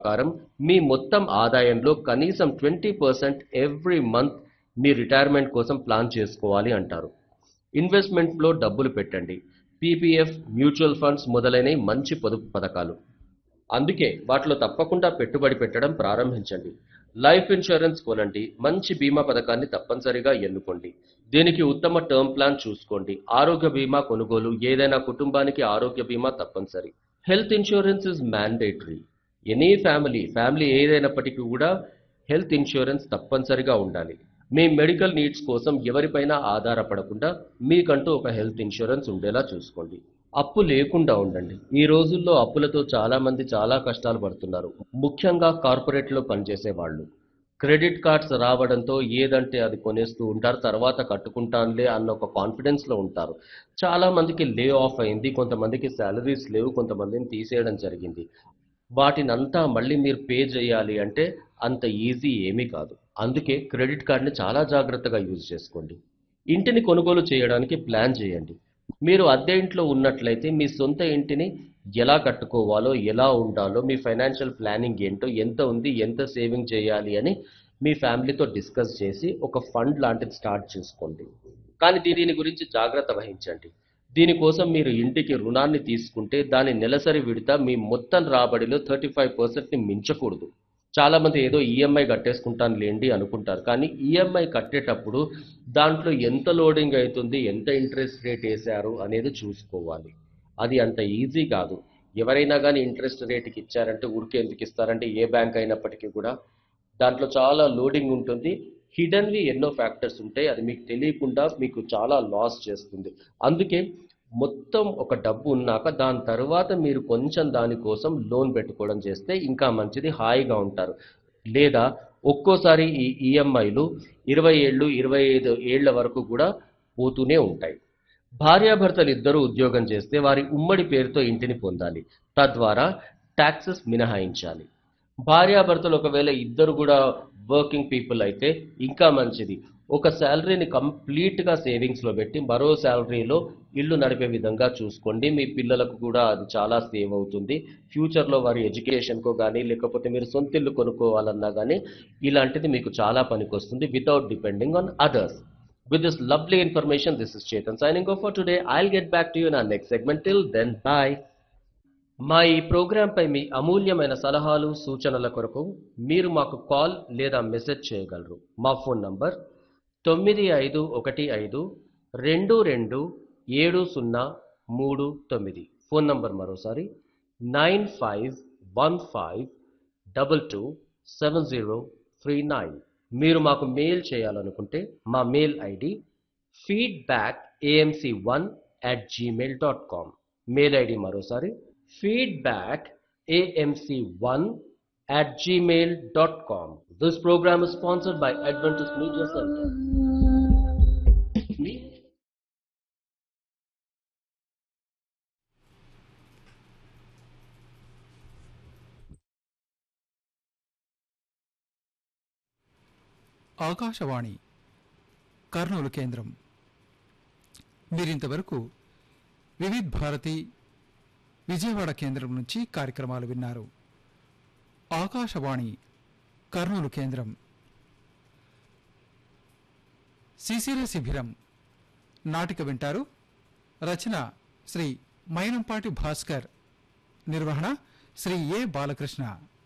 ప్రకారం మీ మొత్తం ఆదాయంలో కనీసం ట్వంటీ పర్సెంట్ ఎవ్రీ మంత్ మీ రిటైర్మెంట్ కోసం ప్లాన్ చేసుకోవాలి అంటారు ఇన్వెస్ట్మెంట్లో డబ్బులు పెట్టండి పీపీఎఫ్ మ్యూచువల్ ఫండ్స్ మొదలైన మంచి పొదుపు పథకాలు అందుకే వాటిలో తప్పకుండా పెట్టుబడి పెట్టడం ప్రారంభించండి లైఫ్ ఇన్సూరెన్స్ కొనండి మంచి బీమా పథకాన్ని తప్పనిసరిగా ఎన్నుకోండి దీనికి ఉత్తమ టర్మ్ ప్లాన్ చూసుకోండి ఆరోగ్య బీమా కొనుగోలు ఏదైనా కుటుంబానికి ఆరోగ్య బీమా తప్పనిసరి health insurance is mandatory any family family ఏదైనప్పటికీ కూడా హెల్త్ ఇన్సూరెన్స్ తప్పనిసరిగా ఉండాలి మీ మెడికల్ నీడ్స్ కోసం ఎవరిపైనా ఆధారపడకుండా మీకంటూ ఒక హెల్త్ ఇన్సూరెన్స్ ఉండేలా చూసుకోండి అప్పు లేకుండా ఉండండి ఈ రోజుల్లో అప్పులతో చాలా మంది చాలా కష్టాలు పడుతున్నారు ముఖ్యంగా కార్పొరేట్లో పనిచేసే వాళ్ళు క్రెడిట్ కార్డ్స్ రావడంతో ఏదంటే అది కొనేస్తూ ఉంటారు తర్వాత కట్టుకుంటానులే అన్న ఒక కాన్ఫిడెన్స్లో ఉంటారు చాలా మందికి లే ఆఫ్ అయింది కొంతమందికి శాలరీస్ లేవు కొంతమందిని తీసేయడం జరిగింది వాటినంతా మళ్ళీ మీరు పే చేయాలి అంటే అంత ఈజీ ఏమీ కాదు అందుకే క్రెడిట్ కార్డ్ని చాలా జాగ్రత్తగా యూజ్ చేసుకోండి ఇంటిని కొనుగోలు చేయడానికి ప్లాన్ చేయండి మీరు అద్దె ఇంట్లో ఉన్నట్లయితే మీ సొంత ఇంటిని ఎలా కట్టుకోవాలో ఎలా ఉండాలో మీ ఫైనాన్షియల్ ప్లానింగ్ ఏంటో ఎంత ఉంది ఎంత సేవింగ్ చేయాలి అని మీ ఫ్యామిలీతో డిస్కస్ చేసి ఒక ఫండ్ లాంటిది స్టార్ట్ చేసుకోండి కానీ దీని గురించి జాగ్రత్త వహించండి దీనికోసం మీరు ఇంటికి రుణాన్ని తీసుకుంటే దాని నెలసరి విడత మీ మొత్తం రాబడిలో థర్టీ ఫైవ్ పర్సెంట్ని మించకూడదు చాలా మంది ఏదో ఈఎంఐ కట్టేసుకుంటాను లేండి అనుకుంటారు కానీ ఈఎంఐ కట్టేటప్పుడు దాంట్లో ఎంత లోడింగ్ అవుతుంది ఎంత ఇంట్రెస్ట్ రేట్ వేశారు అనేది చూసుకోవాలి అది అంత ఈజీ కాదు ఎవరైనా కానీ ఇంట్రెస్ట్ రేట్కి ఇచ్చారంటే ఊరికే ఎందుకు ఇస్తారంటే ఏ బ్యాంక్ అయినప్పటికీ కూడా దాంట్లో చాలా లోడింగ్ ఉంటుంది హిడన్వి ఎన్నో ఫ్యాక్టర్స్ ఉంటాయి అది మీకు తెలియకుండా మీకు చాలా లాస్ చేస్తుంది అందుకే మొత్తం ఒక డబ్బు ఉన్నాక దాని తర్వాత మీరు కొంచెం దానికోసం లోన్ పెట్టుకోవడం చేస్తే ఇంకా మంచిది హాయిగా ఉంటారు లేదా ఒక్కోసారి ఈ ఈఎంఐలు ఇరవై ఏళ్ళు ఇరవై ఐదు ఏళ్ల వరకు కూడా పోతూనే ఉంటాయి భార్యాభర్తలు ఇద్దరూ ఉద్యోగం చేస్తే వారి ఉమ్మడి పేరుతో ఇంటిని పొందాలి తద్వారా ట్యాక్సెస్ మినహాయించాలి భార్యాభర్తలు ఒకవేళ ఇద్దరు కూడా వర్కింగ్ పీపుల్ అయితే ఇంకా మంచిది ఒక శాలరీని కంప్లీట్గా సేవింగ్స్లో పెట్టి మరో శాలరీలో ఇల్లు నడిపే విధంగా చూసుకోండి మీ పిల్లలకు కూడా అది చాలా సేవ్ అవుతుంది ఫ్యూచర్లో వారి ఎడ్యుకేషన్కో కానీ లేకపోతే మీరు సొంత ఇల్లు కొనుక్కోవాలన్నా కానీ ఇలాంటిది మీకు చాలా పనికొస్తుంది without depending on others With this lovely information, this is Chetan signing off for today. I'll get back to you in our next segment. Till then, bye. మా ఈ ప్రోగ్రాంపై మీ అమూల్యమైన సలహాలు సూచనల కొరకు మీరు మాకు కాల్ లేదా మెసేజ్ చేయగలరు మా ఫోన్ నంబర్ తొమ్మిది ఐదు ఒకటి ఐదు రెండు రెండు ఏడు సున్నా మూడు తొమ్మిది ఫోన్ నంబర్ మరోసారి nine five one five double two seven zero three nine మీరు మాకు మెయిల్ చేయాలనుకుంటే మా mail ID feedback AMC one at Gmail dot com mail ID మరోసారి feedback AMC one at gmail.com. This program is sponsored by Adventist Media Center. Me- Akashvani Kurnool కేంద్రం మీరింతవరకు వివిధ్ భారతి విజయవాడ కేంద్రం నుంచి కార్యక్రమాలు విన్నారు ఆకాశవాణి కర్నూలు కేంద్రం శిశిర శిబిరం నాటిక వింటారు రచన శ్రీ మైనంపాటి భాస్కర్ నిర్వహణ శ్రీ ఏ బాలకృష్ణ